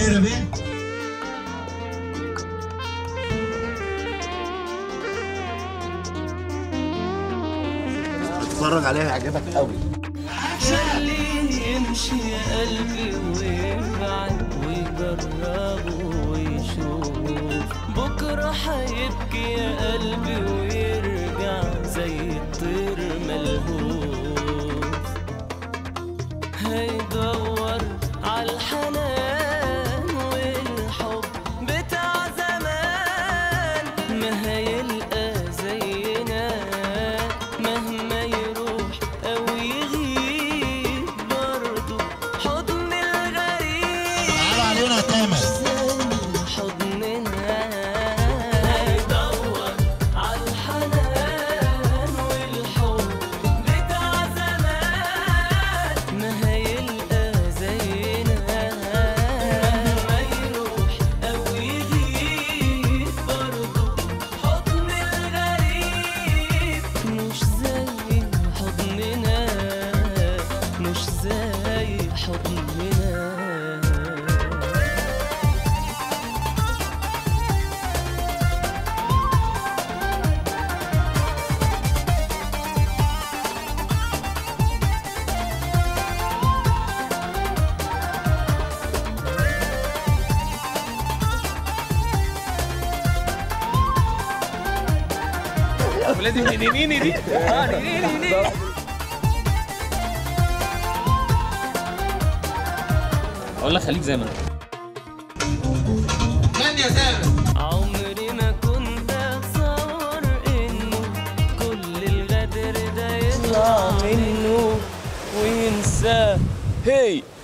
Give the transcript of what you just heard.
دايره بيه اتفرج عليها يعجبك قوي خليه يمشي يا قلبي ويبعد ويجرب ويشوف بكرة هيبكي يا قلبي ويرجع زي الطير ملهوف هيدور على الحنان والحب بتاع زمان ما هيلقى زينا مهما يروح او يغيب برضه حضن الغريب تعالوا علينا يا تامر حضننا هيدور على الحنان والحب بتاع زمان ما هيلقى زينا مهما يروح او يغيب برضه حضن الغريب مش زي حضننا مش زي حضننا ولازم نينيني دي اه نينيني دي اقول لك خليك زي ما انت من يا تامر عمري ما كنت اتصور انه كل الغدر ده يطلع منه وينساه هي